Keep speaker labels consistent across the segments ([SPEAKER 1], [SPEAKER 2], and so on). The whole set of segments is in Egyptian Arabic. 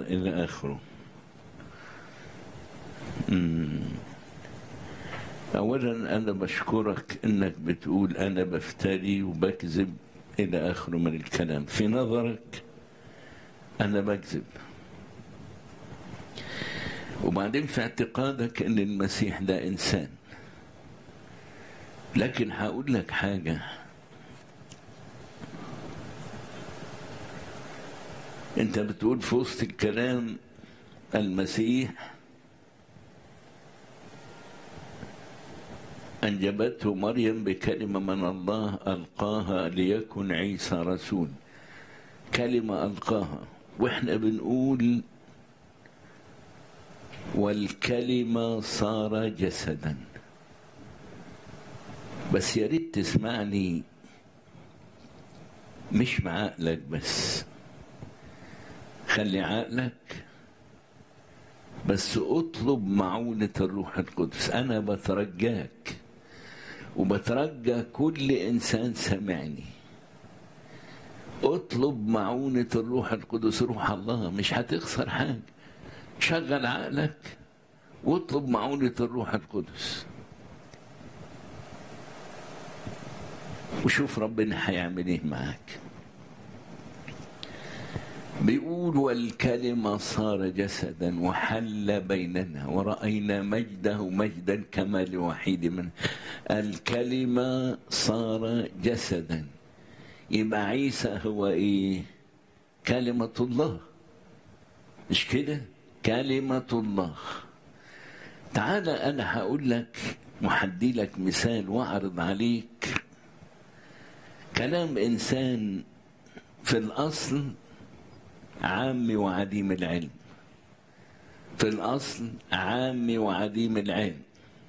[SPEAKER 1] إلى آخره مم. أولا أنا بشكرك إنك بتقول أنا بفتري وبكذب إلى آخره من الكلام في نظرك أنا بكذب وبعدين في اعتقادك إن المسيح ده إنسان لكن هقول لك حاجة أنت بتقول في وسط الكلام المسيح أنجبته مريم بكلمة من الله ألقاها ليكن عيسى رسول كلمة ألقاها وإحنا بنقول والكلمة صار جسدا بس يا ريت تسمعني مش بعقلك بس خلي عقلك بس اطلب معونة الروح القدس أنا بترجاك وبترجى كل إنسان سمعني اطلب معونة الروح القدس روح الله مش هتخسر حاجة شغل عقلك واطلب معونة الروح القدس وشوف ربنا هيعمل ايه معاك بيقول والكلمة صار جسدا وحل بيننا ورأينا مجده مجدا كما لوحيد منه الكلمة صار جسدا يبقى عيسى هو ايه كلمة الله مش كده كلمة الله تعالى انا هقول لك وحدي لك مثال واعرض عليك كلام انسان في الاصل عامي وعديم العلم في الأصل عامي وعديم العلم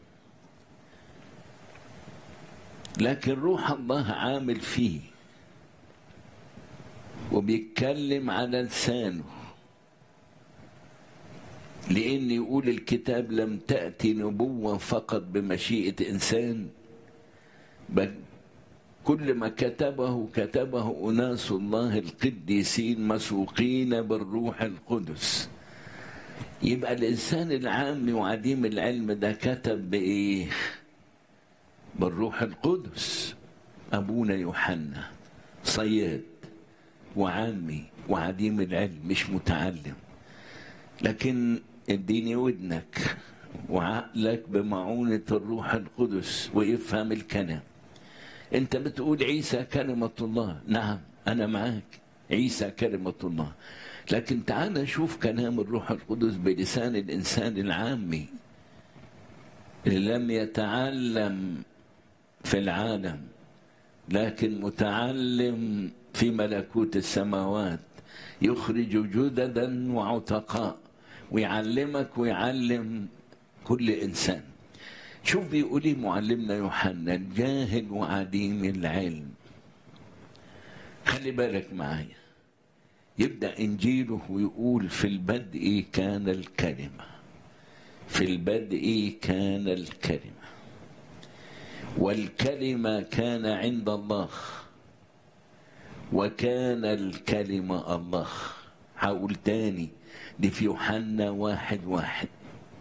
[SPEAKER 1] لكن روح الله عامل فيه وبيتكلم على لسانه لأن يقول الكتاب لم تأتي نبوة فقط بمشيئة إنسان بل كل ما كتبه كتبه أناس الله القديسين مسوقين بالروح القدس يبقى الإنسان العام وعديم العلم ده كتب بإيه؟ بالروح القدس أبونا يوحنا صياد وعامي وعديم العلم مش متعلم لكن اديني ودنك وعقلك بمعونة الروح القدس ويفهم الكلام انت بتقول عيسى كلمة الله نعم انا معاك عيسى كلمة الله لكن تعال شوف كلام الروح القدس بلسان الانسان العامي اللي لم يتعلم في العالم لكن متعلم في ملكوت السماوات يخرج جددا وعتقاء ويعلمك ويعلم كل انسان شوف بيقول ايه معلمنا يوحنا الجاهل وعديم العلم خلي بالك معايا يبدا انجيله ويقول في البدء كان الكلمه في البدء كان الكلمه والكلمه كان عند الله وكان الكلمه الله هقول تاني دي في يوحنا واحد واحد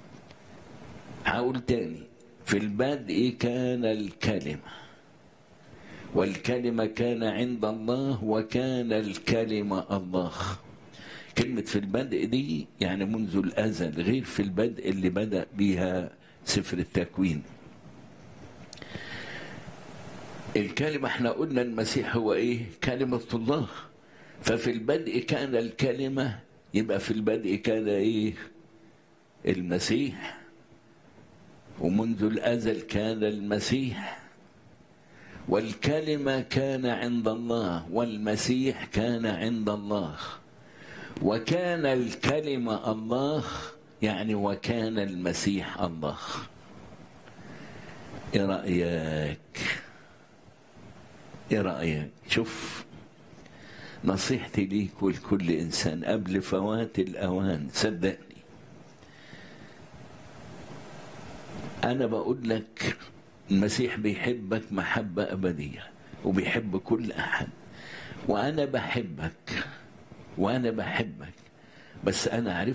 [SPEAKER 1] هقول تاني في البدء كان الكلمة والكلمة كان عند الله وكان الكلمة الله كلمة في البدء دي يعني منذ الأزل غير في البدء اللي بدأ بها سفر التكوين الكلمة احنا قلنا المسيح هو ايه كلمة الله ففي البدء كان الكلمة يبقى في البدء كان ايه المسيح ومنذ الازل كان المسيح والكلمه كان عند الله والمسيح كان عند الله وكان الكلمه الله يعني وكان المسيح الله ايه رايك ايه رايك شوف نصيحتي ليك ولكل انسان قبل فوات الاوان صدقني أنا بقول لك المسيح بيحبك محبة أبدية وبيحب كل أحد وأنا بحبك وأنا بحبك بس انا عرفت